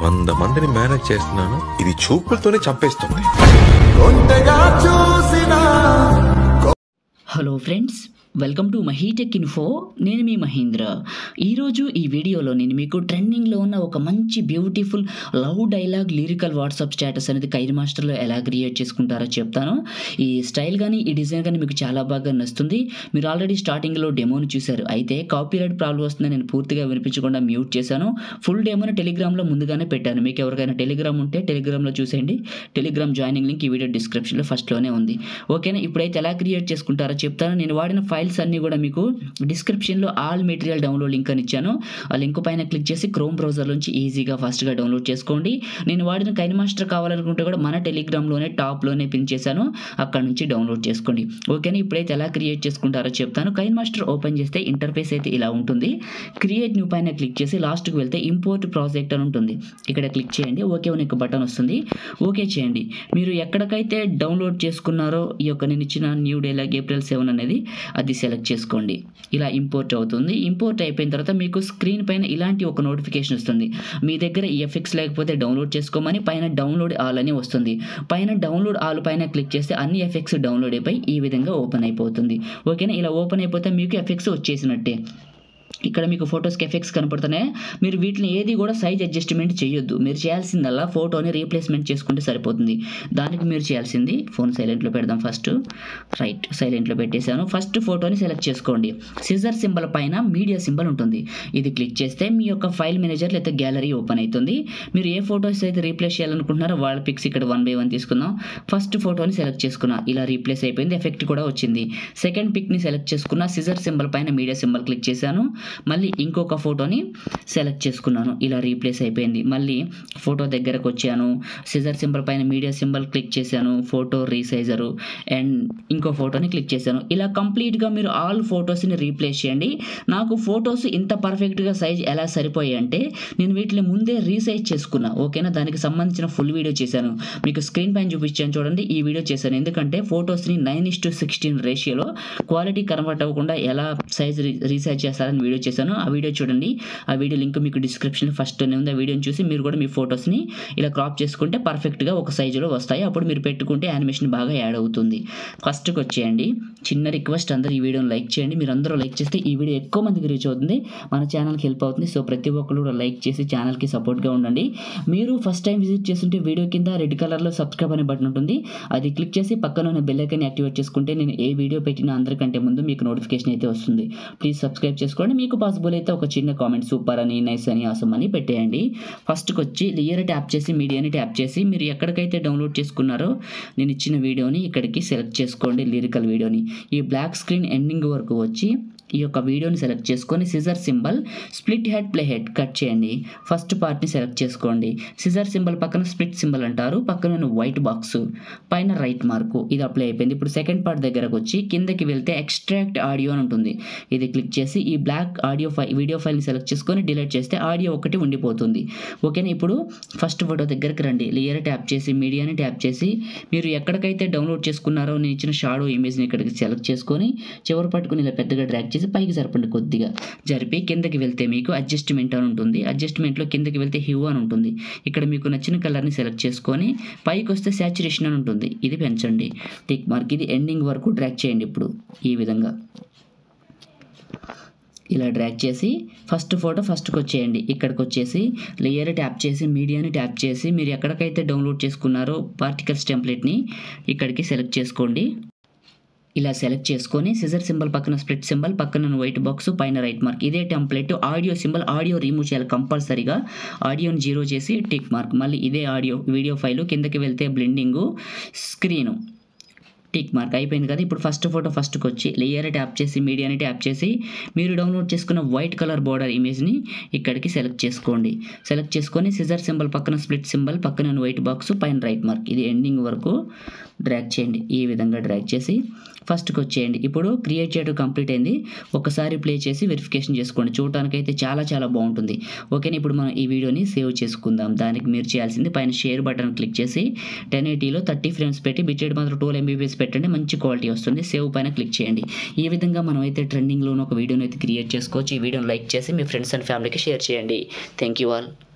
వంద మందిని మేనేజ్ చేస్తున్నాను ఇది చూపులతోనే చంపేస్తుంది hello friends welcome to Mahitech info నేను మీ మహేంద్ర ఈరోజు ఈ వీడియోలో నేను మీకు ట్రెండింగ్లో ఉన్న ఒక మంచి beautiful love dialogue lyrical WhatsApp status అనేది కైర్ మాస్టర్లో ఎలా క్రియేట్ చేసుకుంటారో చెప్తాను ఈ స్టైల్ కానీ ఈ డిజైన్ కానీ మీకు చాలా బాగా నచ్చుతుంది మీరు ఆల్రెడీ స్టార్టింగ్లో డెమోని చూశారు అయితే కాపీరైట్ ప్రాబ్లం వస్తుందని నేను పూర్తిగా వినిపించకుండా మ్యూట్ చేశాను ఫుల్ డెమోని టెలిగ్రామ్లో ముందుగానే పెట్టాను మీకు ఎవరికైనా టెలిగ్రామ్ ఉంటే టెలిగ్రామ్లో చూసేయండి టెలిగ్రామ్ జాయినింగ్ లింక్ ఈ వీడియో డిస్క్రిప్షన్లో ఫస్ట్లోనే ఉంది ఓకేనా ఇప్పుడైతే ఎలా క్రియేట్ చేసుకుంటారో చెప్తాను నేను వాడిన ఫైల్స్ అన్నీ కూడా మీకు డిస్క్రిప్షన్లో ఆల్ మెటీరియల్ డౌన్లోడ్ లింక్ అని ఇచ్చాను ఆ లింక్ పైన క్లిక్ చేసి క్రోమ్ బ్రౌజర్ నుంచి ఈజీగా ఫాస్ట్గా డౌన్లోడ్ చేసుకోండి నేను వాడిన కైన్ మాస్టర్ కావాలనుకుంటే కూడా మన టెలిగ్రామ్లోనే టాప్లోనే పిన్ చేశాను అక్కడ నుంచి డౌన్లోడ్ చేసుకోండి ఓకేనా ఇప్పుడైతే ఎలా క్రియేట్ చేసుకుంటారో చెప్తాను కైన్ మాస్టర్ ఓపెన్ చేస్తే ఇంటర్ఫేస్ అయితే ఇలా ఉంటుంది క్రియేట్ న్యూ పైన క్లిక్ చేసి లాస్ట్కి వెళ్తే ఇంపోర్ట్ ప్రాజెక్ట్ అని ఉంటుంది ఇక్కడ క్లిక్ చేయండి ఓకే అని ఒక బటన్ వస్తుంది ఓకే చేయండి మీరు ఎక్కడికైతే డౌన్లోడ్ చేసుకున్నారో ఈ యొక్క నేను ఇచ్చిన న్యూ డైలాగ్ ఏప్రిల్ సెవెన్ అనేది అది సెలెక్ట్ చేసుకోండి ఇలా ఇంపోర్ట్ అవుతుంది ఇంపోర్ట్ అయిపోయిన తర్వాత మీకు స్క్రీన్ పైన ఇలాంటి ఒక నోటిఫికేషన్ వస్తుంది మీ దగ్గర ఈ ఎఫెక్ట్స్ లేకపోతే డౌన్లోడ్ చేసుకోమని పైన డౌన్లోడ్ ఆల్ అని వస్తుంది పైన డౌన్లోడ్ ఆల్ పైన క్లిక్ చేస్తే అన్ని ఎఫెక్ట్స్ డౌన్లోడ్ అయిపోయి ఈ విధంగా ఓపెన్ అయిపోతుంది ఓకేనా ఇలా ఓపెన్ అయిపోతే మీకు ఎఫెక్ట్స్ వచ్చేసినట్టే ఇక్కడ మీకు ఫొటోస్కి ఎఫెక్ట్స్ కనపడుతున్నాయి మీరు వీటిని ఏది కూడా సైజ్ అడ్జస్ట్మెంట్ చేయొద్దు మీరు చేయాల్సిందల్లా ఫోటోని రీప్లేస్మెంట్ చేసుకుంటే సరిపోతుంది దానికి మీరు చేయాల్సింది ఫోన్ సైలెంట్లో పెడదాం ఫస్ట్ రైట్ సైలెంట్లో పెట్టేశాను ఫస్ట్ ఫోటోని సెలెక్ట్ చేసుకోండి సిజర్ సింబల్ పైన మీడియా సింబల్ ఉంటుంది ఇది క్లిక్ చేస్తే మీ యొక్క ఫైల్ మేనేజర్ లేదా గ్యాలరీ ఓపెన్ అవుతుంది మీరు ఏ ఫోటోస్ అయితే రీప్లేస్ చేయాలనుకుంటున్నారో వాళ్ళ పిక్స్ ఇక్కడ వన్ బై వన్ తీసుకుందాం ఫస్ట్ ఫోటోని సెలెక్ట్ చేసుకున్నా ఇలా రీప్లేస్ అయిపోయింది ఎఫెక్ట్ కూడా వచ్చింది సెకండ్ పిక్ని సెలెక్ట్ చేసుకున్న సిజర్ సింబల్ పైన మీడియా సింబల్ క్లిక్ చేశాను మళ్ళీ ఇంకొక ఫోటోని సెలెక్ట్ చేసుకున్నాను ఇలా రీప్లేస్ అయిపోయింది మళ్ళీ ఫోటో దగ్గరకు వచ్చాను సిజర్ సింబల్ పైన మీడియా సింబల్ క్లిక్ చేశాను ఫోటో రీసైజరు అండ్ ఇంకో ఫోటోని క్లిక్ చేశాను ఇలా కంప్లీట్గా మీరు ఆల్ ఫొటోస్ని రీప్లేస్ చేయండి నాకు ఫొటోస్ ఇంత పర్ఫెక్ట్గా సైజ్ ఎలా సరిపోయాయి అంటే నేను వీటిని ముందే రీసైజ్ చేసుకున్నా ఓకేనా దానికి సంబంధించిన ఫుల్ వీడియో చేశాను మీకు స్క్రీన్ పైన చూపించాను చూడండి ఈ వీడియో చేశాను ఎందుకంటే ఫొటోస్ని నైన్ ఇస్ టు సిక్స్టీన్ రేషియోలో క్వాలిటీ కన్వర్ట్ అవ్వకుండా ఎలా సైజ్ రీసైజ్ చేస్తారని వీడియో చేశాను ఆ వీడియో చూడండి ఆ వీడియో లింక్ మీకు డిస్క్రిప్షన్ ఫస్ట్లోనే ఉంది ఆ వీడియోని చూసి మీరు కూడా మీ ఫొటోస్ని ఇలా క్రాప్ చేసుకుంటే పర్ఫెక్ట్గా ఒక సైజులో వస్తాయి అప్పుడు మీరు పెట్టుకుంటే యానిమేషన్ బాగా యాడ్ అవుతుంది ఫస్ట్కి వచ్చేయండి చిన్న రిక్వెస్ట్ అందరూ ఈ వీడియోని లైక్ చేయండి మీరు అందరూ లైక్ చేస్తే ఈ వీడియో ఎక్కువ మందికి రీచ్ అవుతుంది మన ఛానల్కి హెల్ప్ అవుతుంది సో ప్రతి ఒక్కరు కూడా లైక్ చేసి ఛానల్కి సపోర్ట్గా ఉండండి మీరు ఫస్ట్ టైం విజిట్ చేస్తుంటే వీడియో కింద రెడ్ కలర్లో సబ్స్క్రైబ్ అనే బటన్ ఉంటుంది అది క్లిక్ చేసి పక్కన ఉన్న బెల్ ఐకాన్ యాక్టివేట్ చేసుకుంటే నేను ఏ వీడియో పెట్టినా అందరికంటే ముందు మీకు నోటిఫికేషన్ అయితే వస్తుంది ప్లీజ్ సబ్స్క్రైబ్ చేసుకోండి మీకు పాసిబుల్ అయితే ఒక చిన్న కామెంట్ సూపర్ అని నైస్ అని ఆసమ్ అని పెట్టేయండి ఫస్ట్కి వచ్చి లేయర్ ట్యాప్ చేసి మీడియాని ట్యాప్ చేసి మీరు ఎక్కడికైతే డౌన్లోడ్ చేసుకున్నారో నేను ఇచ్చిన వీడియోని ఇక్కడికి సెలెక్ట్ చేసుకోండి లిరికల్ వీడియోని ఈ బ్లాక్ స్క్రీన్ ఎండింగ్ వరకు వచ్చి ఈ యొక్క వీడియోని సెలెక్ట్ చేసుకొని scissor symbol split head play head cut చేయండి ఫస్ట్ పార్ట్ని సెలెక్ట్ చేసుకోండి సిజర్ సింబల్ పక్కన స్ప్లిట్ సింబల్ అంటారు పక్కన వైట్ బాక్స్ పైన రైట్ మార్కు ఇది అప్లై అయిపోయింది ఇప్పుడు సెకండ్ పార్ట్ దగ్గరకు వచ్చి కిందకి వెళ్తే ఎక్స్ట్రాక్ట్ ఆడియో అని ఉంటుంది ఇది క్లిక్ చేసి ఈ బ్లాక్ ఆడియో ఫైల్ వీడియో ఫైల్ని సెలెక్ట్ చేసుకొని డిలీట్ చేస్తే ఆడియో ఒకటి ఉండిపోతుంది ఓకేనా ఇప్పుడు ఫస్ట్ ఫోటో దగ్గరికి రండి లేయర్ ట్యాప్ చేసి మీడియాని ట్యాప్ చేసి మీరు ఎక్కడికైతే డౌన్లోడ్ చేసుకున్నారో నేను ఇచ్చిన షాడో ఇమేజ్ని ఇక్కడికి సెలెక్ట్ చేసుకొని చివరి పట్టుకుని ఇలా పెద్దగా డ్రాగ్ చేసి పైకి జరపండి కొద్దిగా జరిపి కిందకి వెళ్తే మీకు అడ్జస్ట్మెంట్ అని ఉంటుంది అడ్జస్ట్మెంట్లో కిందకి వెళ్తే హ్యూ అని ఉంటుంది ఇక్కడ మీకు నచ్చిన కలర్ని సెలెక్ట్ చేసుకొని పైకి వస్తే శాచురేషన్ అని ఉంటుంది ఇది పెంచండి టిక్ మార్క్ ఇది ఎండింగ్ వరకు డ్రాగ్ చేయండి ఇప్పుడు ఈ విధంగా ఇలా డ్రాగ్ చేసి ఫస్ట్ ఫోటో ఫస్ట్కి వచ్చేయండి ఇక్కడికి వచ్చేసి లేయర్ ట్యాప్ చేసి మీడియాని ట్యాప్ చేసి మీరు ఎక్కడికైతే డౌన్లోడ్ చేసుకున్నారో పార్టికల్స్ టెంప్లెట్ని ఇక్కడికి సెలెక్ట్ చేసుకోండి ఇలా సెలెక్ట్ చేసుకొని సిజర్ సింబల్ పక్కన స్ప్లిట్ సింబల్ పక్కన వైట్ బాక్స్ పైన రైట్ మార్క్ ఇదే template audio symbol audio remove చేయాలి కంపల్సరీగా ఆడియోని జీరో చేసి టిక్ మార్క్ మళ్ళీ ఇదే ఆడియో వీడియో ఫైలు కిందకి వెళ్తే బ్లెండింగు స్క్రీను టిక్ మార్క్ అయిపోయింది కదా ఇప్పుడు ఫస్ట్ ఫోటో ఫస్ట్కి వచ్చి లేయర్ ట్యాప్ చేసి మీడియాని ట్యాప్ చేసి మీరు డౌన్లోడ్ చేసుకున్న వైట్ కలర్ బోర్డర్ ఇమేజ్ని ఇక్కడికి సెలెక్ట్ చేసుకోండి సెలెక్ట్ చేసుకొని సిజర్ సింబల్ పక్కన స్ప్లిట్ సింబల్ పక్కన వైట్ బాక్స్ పైన రైట్ మార్క్ ఇది ఎండింగ్ వరకు డ్రాగ్ చేయండి ఈ విధంగా డ్రాగ్ చేసి ఫస్ట్కి వచ్చేయండి ఇప్పుడు క్రియేట్ చేయడం కంప్లీట్ అయింది ఒకసారి ప్లే చేసి వెరిఫికేషన్ చేసుకోండి చూడటానికి అయితే చాలా చాలా బాగుంటుంది ఓకేనా ఇప్పుడు మనం ఈ వీడియోని సేవ్ చేసుకుందాం దానికి మీరు చేయాల్సింది పైన షేర్ బటన్ క్లిక్ చేసి టెన్ ఎయిటీలో థర్టీ ఫ్రేమ్స్ పెట్టి బిట్రేట్ మాత్రం టూ ఎంబీబీఎస్ పెట్టండి మంచి క్వాలిటీ వస్తుంది సేవ్ పైన క్లిక్ చేయండి ఈ విధంగా మనం అయితే ట్రెండింగ్లో ఒక వీడియోని అయితే క్రియేట్ చేసుకోవచ్చు ఈ వీడియోని లైక్ చేసి మీ ఫ్రెండ్స్ అండ్ ఫ్యామిలీకి షేర్ చేయండి థ్యాంక్ యూ ఆల్